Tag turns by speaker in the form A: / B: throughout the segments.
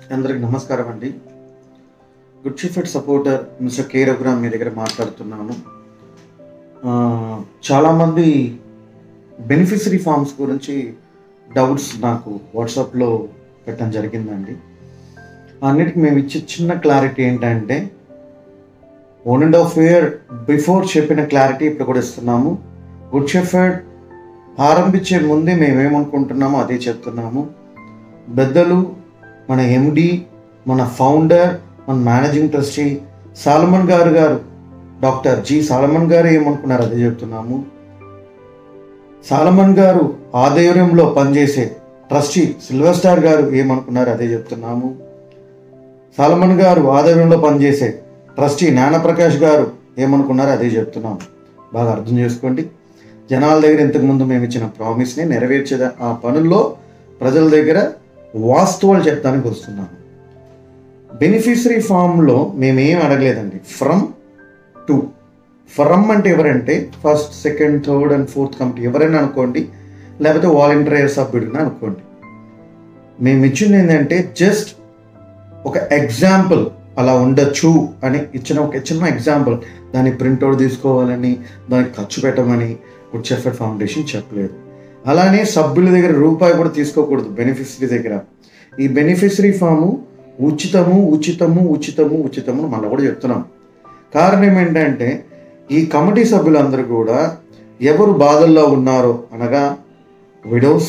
A: అందరికి నమస్కారం అండి Good Shepherd supporter mister K Raghuram మీ దగ్గర మాట్లాడుతున్నాను ఆ, చాలామంది బెనిఫిషరీ ఫార్మ్స్ గురించి డౌట్స్ నాకు వాట్సాప్లో పెట్టడం జరిగిందండి అన్నిటికీ మేము ఇచ్చే చిన్న క్లారిటీ ఏంటంటే one and half year before చెప్పిన క్లారిటీ ఇప్పుడు కూడా ఇస్తున్నాము గుడ్ షెఫర్డ్ ఆరంభించే ముందే మేమేమనుకుంటున్నామో అదే చెప్తున్నాము పెద్దలు మన ఎండి మన ఫౌండర్ మన మేనేజింగ్ ట్రస్టీ సాలమన్ గారు గారు డాక్టర్ జి సాలమన్ గారు ఏమనుకున్నారు అదే చెప్తున్నాము సాలమన్ గారు ఆధ్వర్యంలో పనిచేసే ట్రస్టీ సిల్వర్ స్టార్ గారు ఏమనుకున్నారు అదే చెప్తున్నాము సాలమన్ గారు ఆధ్వర్యంలో పనిచేసే ట్రస్టీ జ్ఞానప్రకాష్ గారు ఏమనుకున్నారో అదే చెప్తున్నాము బాగా అర్థం చేసుకోండి జనాల దగ్గర ఇంతకుముందు మేము ఇచ్చిన ప్రామిస్ని నెరవేర్చే ఆ పనుల్లో ప్రజల దగ్గర వాస్తవాలు చెప్తానికి వస్తున్నాము బెనిఫిషరీ ఫామ్లో మేమేం అడగలేదండి ఫ్రమ్ టు ఫ్రమ్ అంటే ఎవరంటే first second third and fourth committee ఎవరైనా అనుకోండి లేకపోతే వాలంటీర్ సభ్యుడిని అనుకోండి మేము ఇచ్చింది ఏంటంటే జస్ట్ ఒక ఎగ్జాంపుల్ అలా ఉండొచ్చు అని ఇచ్చిన ఒక చిన్న ఎగ్జాంపుల్ దాని ప్రింట్అవుట్ తీసుకోవాలని దానికి ఖర్చు పెట్టమని గుడ్ షెఫర్డ్ ఫౌండేషన్ చెప్పలేదు అలానే సభ్యుల దగ్గర రూపాయి కూడా తీసుకోకూడదు బెనిఫిషరీ దగ్గర ఈ బెనిఫిషరీ ఫాము ఉచితము ఉచితము ఉచితము ఉచితము అని మళ్ళీ కూడా చెప్తున్నాం కారణం ఏంటంటే ఈ కమిటీ సభ్యులందరూ కూడా ఎవరు బాధల్లో ఉన్నారో అనగా విడోస్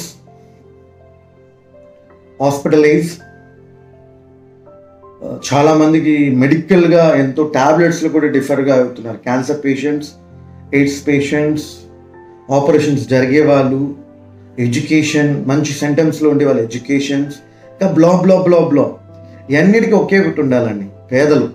A: హాస్పిటలైజ్ చాలా మందికి మెడికల్గా ఎంతో టాబ్లెట్స్లో కూడా డిఫర్గా అవుతున్నారు cancer patients AIDS patients operations జరిగే వాళ్ళు ఎడ్యుకేషన్ మంచి సెంటెన్స్లో ఉండే వాళ్ళ ఎడ్యుకేషన్స్ ఇంకా బ్లా బ్లా బ్లా బ్లా ఇవన్నిటికీ ఒకే ఒకటి ఉండాలండి పేదలు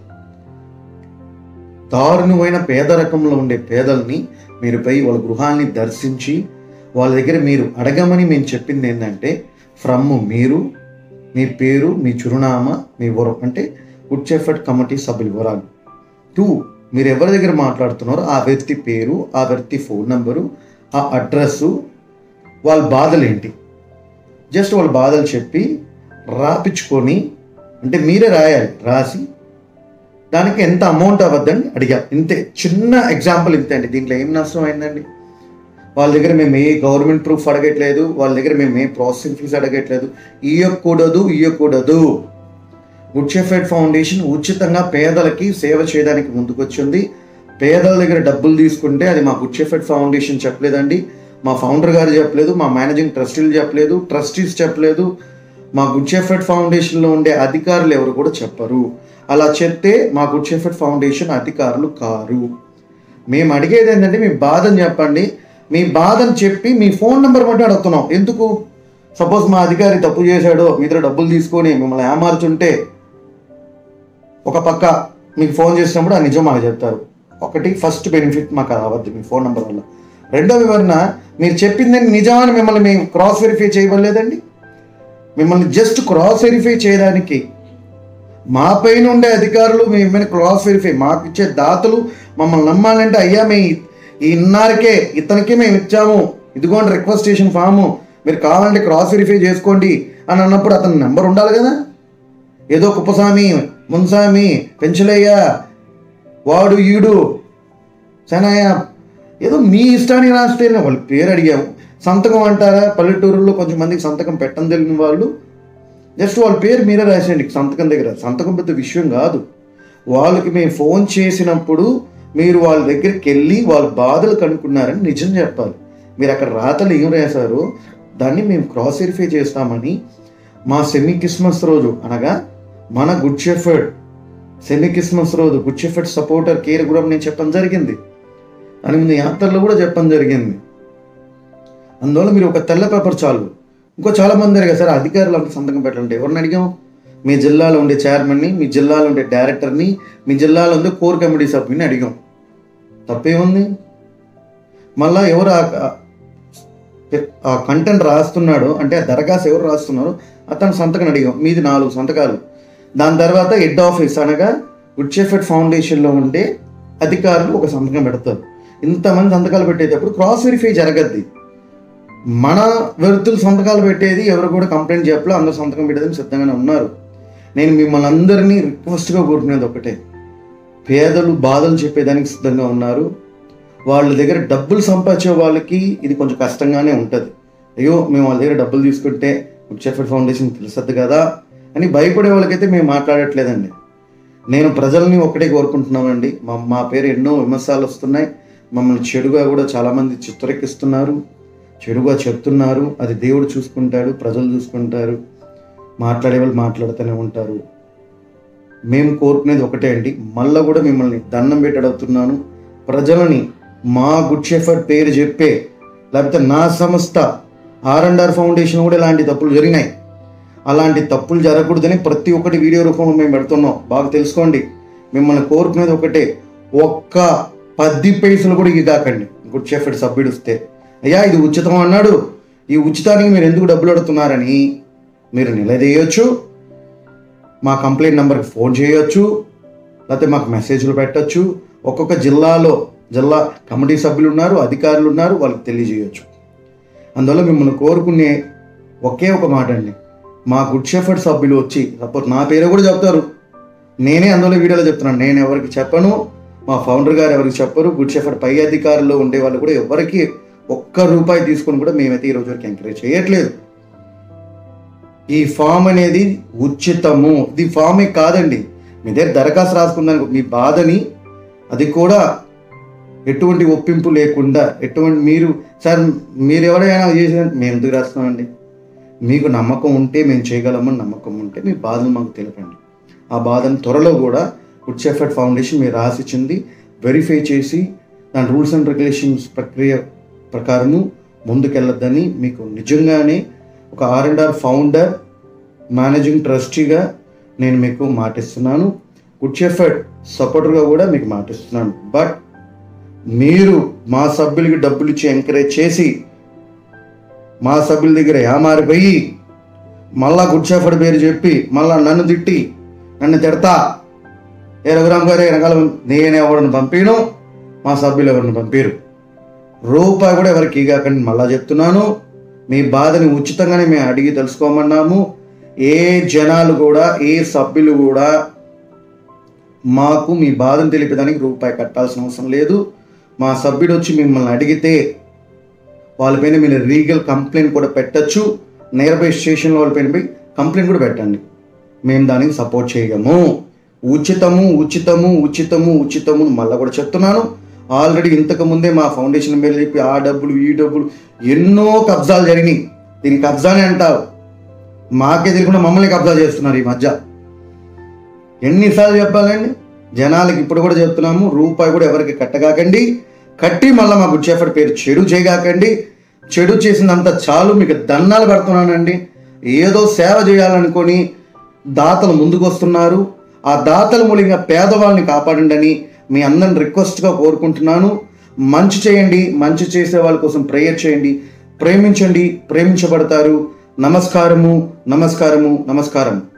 A: దారుణమైన పేద రకంలో ఉండే పేదల్ని మీరు పోయి వాళ్ళ గృహాల్ని దర్శించి వాళ్ళ దగ్గర మీరు అడగమని మేము చెప్పింది ఏంటంటే ఫ్రమ్ మీరు మీ పేరు మీ చిరునామా మీ వివరం అంటే గుడ్ షెఫర్డ్ కమిటీ సభ్యుల వివరాలు టూ మీరు ఎవరి దగ్గర మాట్లాడుతున్నారో ఆ వ్యక్తి పేరు ఆ వ్యక్తి ఫోన్ నంబరు ఆ అడ్రస్సు వాళ్ళ బాధలు ఏంటి జస్ట్ వాళ్ళ బాధలు చెప్పి రాపించుకొని అంటే మీరే రాయాలి రాసి దానికి ఎంత అమౌంట్ అవ్వద్దని అడిగా ఇంతే చిన్న ఎగ్జాంపుల్ ఇంతే అండి దీంట్లో ఏం నష్టం అయిందండి వాళ్ళ దగ్గర మేము ఏ గవర్నమెంట్ ప్రూఫ్ అడగట్లేదు వాళ్ళ దగ్గర మేము ఏ ప్రాసెసింగ్ ఫీజు అడగట్లేదు ఇయ్యకూడదు ఇయ్యకూడదు గుడ్ షెఫర్డ్ ఫౌండేషన్ ఉచితంగా పేదలకి సేవ చేయడానికి ముందుకొచ్చింది పేదల దగ్గర డబ్బులు తీసుకుంటే అది మా గుడ్ షెఫర్డ్ ఫౌండేషన్ చెప్పలేదండి మా ఫౌండర్ గారు చెప్పలేదు మా మేనేజింగ్ ట్రస్టీలు చెప్పలేదు ట్రస్టీస్ చెప్పలేదు మా గుడ్ షెఫర్డ్ ఫౌండేషన్లో ఉండే అధికారులు ఎవరు కూడా చెప్పరు అలా చెప్తే మా గుడ్ షెఫర్డ్ ఫౌండేషన్ అధికారులు కారు మేము అడిగేది ఏంటంటే మీ బాధని చెప్పండి మీ బాధని చెప్పి మీ ఫోన్ నెంబర్ బట్టి అడుగుతున్నాం ఎందుకు సపోజ్ మా అధికారి తప్పు చేశాడో మీ దగ్గర డబ్బులు తీసుకొని మిమ్మల్ని ఏమార్చుంటే ఒక పక్క మీకు ఫోన్ చేసినప్పుడు ఆ నిజం మాకు చెప్తారు ఒకటి ఫస్ట్ బెనిఫిట్ మాకు రావద్దు మీ ఫోన్ నెంబర్ వల్ల రెండో వివరణ మీరు చెప్పింది నిజమని మిమ్మల్ని మేము క్రాస్ వెరిఫై చేయబడలేదండి మిమ్మల్ని జస్ట్ క్రాస్ వెరిఫై చేయడానికి మా పైన ఉండే అధికారులు మీ మీద క్రాస్ వెరిఫై మాకు ఇచ్చే దాతలు మమ్మల్ని నమ్మాలంటే అయ్యా మీ ఈ ఇన్నారికే ఇతనికి మేము ఇచ్చాము ఇదిగోండి రిక్వెస్టేషన్ ఫాము మీరు కావాలంటే క్రాస్ వెరిఫై చేసుకోండి అని అన్నప్పుడు అతని నెంబర్ ఉండాలి కదా ఏదో కుప్పస్వామి మున్సామి పెంచలయ్య వాడు ఈడు సనయ్య ఏదో మీ ఇష్టానికి రాస్తే వాళ్ళ పేరు అడిగాము సంతకం అంటారా పల్లెటూరులో కొంచెం మందికి సంతకం పెట్టని తెలియని వాళ్ళు జస్ట్ వాళ్ళ పేరు మీరే రాసేయండి సంతకం దగ్గర సంతకం పెద్ద విషయం కాదు వాళ్ళకి మేము ఫోన్ చేసినప్పుడు మీరు వాళ్ళ దగ్గరికి వెళ్ళి వాళ్ళ బాధలు కనుక్కున్నారని నిజం చెప్పాలి మీరు అక్కడ రాతలు ఏం రాశారో దాన్ని మేము క్రాస్ వెరిఫై చేస్తామని మా సెమీ క్రిస్మస్ రోజు అనగా మన గుడ్ షెఫర్డ్ సెమీ క్రిస్మస్ రోజు గుడ్ షెఫర్డ్ సపోర్టర్ కేర్ కూడా నేను చెప్పడం జరిగింది దాని ముందు యాత్రలో కూడా చెప్పడం జరిగింది అందువల్ల మీరు ఒక తెల్ల పేపర్ చాలు ఇంకో చాలా మంది అడిగారు సార్ అధికారులు అంత సంతకం పెట్టాలంటే ఎవరిని అడిగాం మీ జిల్లాలో ఉండే చైర్మన్ని మీ జిల్లాలో ఉండే డైరెక్టర్ని మీ జిల్లాలో ఉండే కోర్ కమిటీ సభ్యుని అడిగాం తప్పేముంది మళ్ళా ఎవరు ఆ- ఆ కంటెంట్ రాస్తున్నాడో అంటే ఆ దరఖాస్తు ఎవరు రాస్తున్నారో అతను సంతకం అడిగాం మీది నాలుగు సంతకాలు దాని తర్వాత హెడ్ ఆఫీస్ అనగా గుడ్ షెఫర్డ్ ఫౌండేషన్లో ఉండే అధికారులు ఒక సంతకం పెడతారు ఇంతమంది సంతకాలు పెట్టేటప్పుడు క్రాస్ వెరిఫై జరగద్ది మన వ్యక్తులు సంతకాలు పెట్టేది ఎవరు కూడా కంప్లైంట్ చెప్పలే అందరూ సంతకం పెట్టేదని సిద్ధంగానే ఉన్నారు నేను మిమ్మల్ని అందరినీ రిక్వెస్ట్గా కోరుకునేది ఒకటే పేదలు బాధలు చెప్పేదానికి సిద్ధంగా ఉన్నారు వాళ్ళ దగ్గర డబ్బులు సంపాదించే వాళ్ళకి ఇది కొంచెం కష్టంగానే ఉంటుంది అయ్యో మేము వాళ్ళ దగ్గర డబ్బులు తీసుకుంటే గుడ్ ఫౌండేషన్ తెలుసద్దు కదా అని భయపడే వాళ్ళకైతే మేము మాట్లాడట్లేదండి నేను ప్రజల్ని ఒకటే కోరుకుంటున్నామండి మా మా పేరు ఎన్నో విమర్శలు వస్తున్నాయి మమ్మల్ని చెడుగా కూడా చాలామంది చిత్రకిస్తున్నారు చెడుగా చెప్తున్నారు అది దేవుడు చూసుకుంటాడు ప్రజలు చూసుకుంటారు మాట్లాడే వాళ్ళు మాట్లాడుతూనే ఉంటారు మేము కోరుకునేది ఒకటే అండి మళ్ళీ కూడా మిమ్మల్ని దండం పెట్టి అడుగుతున్నాను ప్రజలని మా గుడ్ షెఫర్డ్ పేరు చెప్పే లేకపోతే నా సంస్థ ఆర్ అండ్ ఆర్ ఫౌండేషన్ కూడా ఇలాంటి తప్పులు జరిగినాయి అలాంటి తప్పులు జరగకూడదని ప్రతి ఒక్కటి వీడియో రూపంలో మేము పెడుతున్నాం బాగా తెలుసుకోండి మిమ్మల్ని కోరుకునేది ఒకటే ఒక్క పది పైసలు కూడా ఇది కాకండి గుడ్ షెఫర్డ్ సభ్యుడు వస్తే అయ్యా ఇది ఉచితం అన్నాడు ఈ ఉచితానికి మీరు ఎందుకు డబ్బులు అడుగుతున్నారని మీరు నిలదీయొచ్చు మా కంప్లైంట్ నెంబర్కి ఫోన్ చేయొచ్చు లేకపోతే మాకు మెసేజ్లు పెట్టొచ్చు ఒక్కొక్క జిల్లాలో జిల్లా కమిటీ సభ్యులు ఉన్నారు అధికారులు ఉన్నారు వాళ్ళకి తెలియజేయొచ్చు అందువల్ల మిమ్మల్ని కోరుకునే ఒకే ఒక మాట అండి మా గుడ్ షెఫర్డ్ సభ్యులు వచ్చి సపోజ్ నా పేరు కూడా చెప్తారు నేనే అందులో వీడియోలో చెప్తున్నాను నేను ఎవరికి చెప్పను మా ఫౌండర్ గారు ఎవరికి చెప్పరు గుడ్ షెఫర్డ్ పై అధికారుల్లో ఉండే వాళ్ళు కూడా ఎవరికి ఒక్క రూపాయి తీసుకొని కూడా మేమైతే ఈ రోజు వరకు ఎంకరేజ్ చేయట్లేదు ఈ ఫామ్ అనేది ఉచితము ఇది ఫామే కాదండి మీ దగ్గర దరఖాస్తు రాసుకుందానికి మీ బాధని అది కూడా ఎటువంటి ఒప్పింపు లేకుండా ఎటువంటి మీరు సార్ మీరు ఎవరైనా చేసిన మేము ఎందుకు రాస్తున్నామండి మీకు నమ్మకం ఉంటే మేము చేయగలమని నమ్మకం ఉంటే మీ బాధను మాకు తెలపండి ఆ బాధను త్వరలో కూడా గుడ్ షెఫర్డ్ ఫౌండేషన్ మీరు రాసిచ్చింది వెరిఫై చేసి దాని రూల్స్ అండ్ రెగ్యులేషన్స్ ప్రక్రియ ప్రకారము ముందుకెళ్ళొద్దని మీకు నిజంగానే ఒక R and R founder managing ట్రస్టీగా నేను మీకు మాటిస్తున్నాను గుడ్ షెఫర్డ్ సపోర్టర్గా కూడా మీకు మాటిస్తున్నాను బట్ మీరు మా సభ్యులకి డబ్బులు ఇచ్చి ఎంకరేజ్ చేసి మా సభ్యుల దగ్గర ఏమారిపోయి మళ్ళా గుడ్ షెఫర్డ్ పేరు చెప్పి మళ్ళా నన్ను తిట్టి నన్ను తిడతా ఏ రఘురామ్ గారే వెనకాల నేను ఎవరిని పంపిను మా సభ్యులు ఎవరిని పంపిరు రూపాయి కూడా ఎవరికి ఇగాకండి మళ్ళా చెప్తున్నాను మీ బాధని ఉచితంగానే మేము అడిగి తెలుసుకోమన్నాము ఏ జనాలు కూడా ఏ సభ్యులు కూడా మాకు మీ బాధను తెలిపేదానికి రూపాయి కట్టాల్సిన అవసరం లేదు మా సభ్యుడు వచ్చి మిమ్మల్ని అడిగితే వాళ్ళపైన మీరు లీగల్ కంప్లైంట్ కూడా పెట్టచ్చు నియర్ బై స్టేషన్లో వాళ్ళపైన పోయి కంప్లైంట్ కూడా పెట్టండి మేము దానికి సపోర్ట్ చేయము ఉచితము ఉచితము ఉచితము ఉచితము మళ్ళీ కూడా చెప్తున్నాను ఆల్రెడీ ఇంతకు ముందే మా ఫౌండేషన్ మీద చెప్పి ఆ డబ్బులు ఈ డబ్బులు ఎన్నో కబ్జాలు జరిగినాయి దీనికి కబ్జానే అంటారు మాకే తెలియకుండా మమ్మల్ని కబ్జా చేస్తున్నారు ఈ మధ్య ఎన్నిసార్లు చెప్పాలండి జనాలకి ఇప్పుడు కూడా చెప్తున్నాము రూపాయి కూడా ఎవరికి కట్టగాకండి కట్టి మళ్ళీ మా గుడ్ షెఫర్డ్ పేరు చెడు చేయగాకండి చెడు చేసినంత చాలు మీకు దండాలు పెడుతున్నానండి ఏదో సేవ చేయాలనుకొని దాతలు ముందుకు వస్తున్నారు ఆ దాతల మూలంగా పేదవాళ్ళని కాపాడండి అని మీ అందరిని రిక్వెస్ట్గా కోరుకుంటున్నాను మంచి చేయండి మంచి చేసే వాళ్ళ కోసం ప్రేయర్ చేయండి ప్రేమించండి ప్రేమించబడతారు నమస్కారము నమస్కారము నమస్కారం